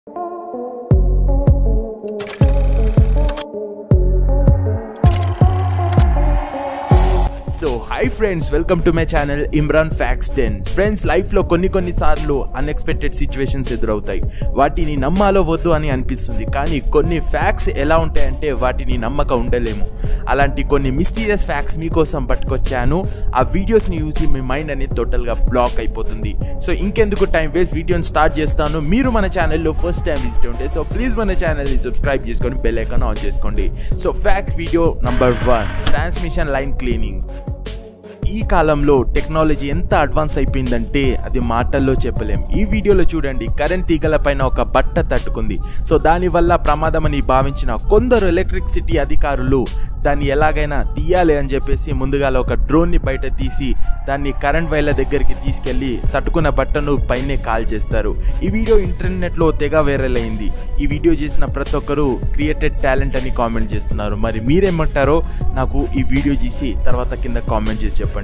so hi friends welcome to my channel Imran facts ten friends లైఫ్లో కొన్ని కొన్ని సార్లు అన్ఎక్స్పెక్టెడ్ సిచ్యువేషన్స్ ఎదురవుతాయి వాటిని నమ్మాలో వద్దు అని అనిపిస్తుంది కానీ కొన్ని ఫ్యాక్ట్స్ ఎలా ఉంటాయంటే వాటిని నమ్మక ఉండలేము అలాంటి కొన్ని మిస్టీరియస్ ఫ్యాక్ట్స్ మీకోసం పట్టుకొచ్చాను ఆ వీడియోస్ని చూసి మీ మైండ్ అనేది టోటల్గా బ్లాక్ అయిపోతుంది సో ఇంకెందుకు టైం వేస్ట్ వీడియోని స్టార్ట్ చేస్తాను మీరు మన ఛానల్లో ఫస్ట్ టైం విజిట్ ఉంటే సో ప్లీజ్ మన ఛానల్ని సబ్స్క్రైబ్ చేసుకొని బెల్ ఐకాన్ ఆన్ చేసుకోండి so fact video number one transmission line cleaning ఈ కాలంలో టెక్నాలజీ ఎంత అడ్వాన్స్ అయిపోయిందంటే అది మాటల్లో చెప్పలేం ఈ వీడియోలో చూడండి కరెంట్ తీగల పైన ఒక బట్ట తట్టుకుంది సో దానివల్ల ప్రమాదమని భావించిన కొందరు ఎలక్ట్రిసిటీ అధికారులు దాన్ని ఎలాగైనా తీయాలి అని చెప్పేసి ముందుగా ఒక డ్రోన్ని బయట తీసి దాన్ని కరెంట్ వైర్ల దగ్గరికి తీసుకెళ్లి తట్టుకున్న బట్టను పైనే కాల్ చేస్తారు ఈ వీడియో ఇంటర్నెట్లో తెగ వైరల్ అయింది ఈ వీడియో చేసిన ప్రతి ఒక్కరు క్రియేటెడ్ టాలెంట్ అని కామెంట్ చేస్తున్నారు మరి మీరేమంటారో నాకు ఈ వీడియో చేసి తర్వాత కింద కామెంట్ చేసి చెప్పండి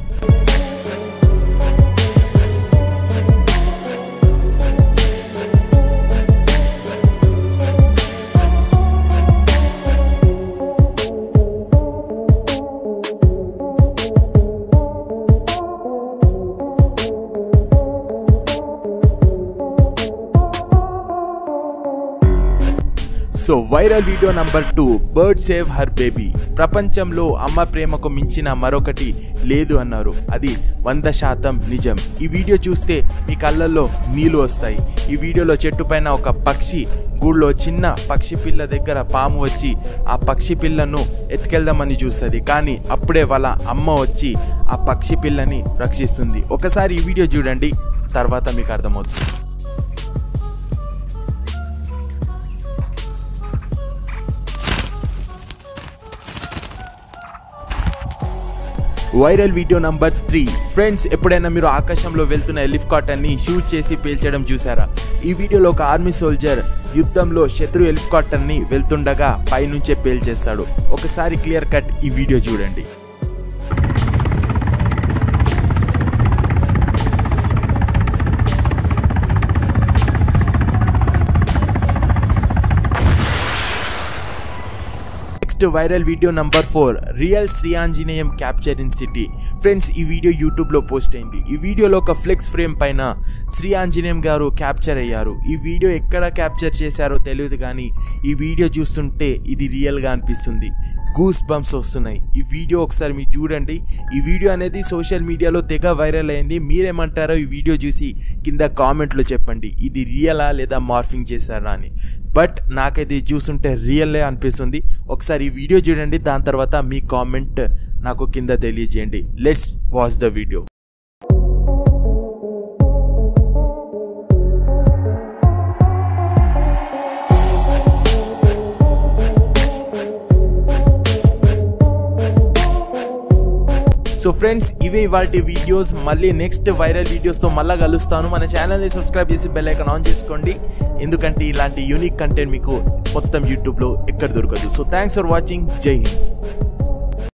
so viral video number two bird save her baby ప్రపంచంలో అమ్మ ప్రేమకు మించిన మరొకటి లేదు అన్నారు అది వంద శాతం నిజం ఈ వీడియో చూస్తే మీ కళ్ళల్లో నీళ్ళు వస్తాయి ఈ వీడియోలో చెట్టు పైన ఒక పక్షి గూళ్ళో చిన్న పక్షి పిల్ల దగ్గర పాము వచ్చి ఆ పక్షి పిల్లను ఎత్తుకెళ్దామని చూస్తుంది కానీ అప్పుడే వాళ్ళ అమ్మ వచ్చి ఆ పక్షి పిల్లని రక్షిస్తుంది ఒకసారి ఈ వీడియో చూడండి తర్వాత మీకు అర్థమవుతుంది viral video number three friends ఎప్పుడైనా మీరు ఆకాశంలో వెళ్తున్న హెలికాప్టర్ని షూట్ చేసి పేల్చడం చూసారా ఈ వీడియోలో ఒక ఆర్మీ సోల్జర్ యుద్ధంలో శత్రు హెలికాప్టర్ని వెళ్తుండగా పైనుంచే పేల్చేస్తాడు ఒకసారి క్లియర్ కట్ ఈ వీడియో చూడండి next viral video number four real Sri Anjaneyam capture in city friends ఈ వీడియో యూట్యూబ్లో పోస్ట్ అయింది ఈ వీడియోలో ఒక ఫ్లెక్స్ ఫ్రేమ్ పైన శ్రీ ఆంజనేయం గారు క్యాప్చర్ అయ్యారు ఈ వీడియో ఎక్కడ క్యాప్చర్ చేశారో తెలియదు కానీ ఈ వీడియో చూస్తుంటే ఇది రియల్గా అనిపిస్తుంది గూస్ బంప్స్ వస్తున్నాయి ఈ వీడియో ఒకసారి మీరు చూడండి ఈ వీడియో అనేది సోషల్ మీడియాలో తెగ వైరల్ అయింది మీరేమంటారో ఈ వీడియో చూసి కింద కామెంట్లో చెప్పండి ఇది రియలా లేదా మార్ఫింగ్ చేశారా అని బట్ నాకైతే ఇది చూస్తుంటే రియల్లే అనిపిస్తుంది ఒకసారి ఈ వీడియో చూడండి దాని తర్వాత మీ కామెంట్ నాకు కింద తెలియజేయండి let's watch the video so friends ఇవే ఇవాళ వీడియోస్ మళ్ళీ నెక్స్ట్ వైరల్ వీడియోస్తో మళ్ళీ కలుస్తాను మన ఛానల్ని సబ్స్క్రైబ్ చేసి బెల్ ఐకాన్ ఆన్ చేసుకోండి ఎందుకంటే ఇలాంటి యూనిక్ కంటెంట్ మీకు మొత్తం యూట్యూబ్లో ఎక్కడ దొరకదు సో థ్యాంక్స్ ఫర్ వాచింగ్ జై హింద్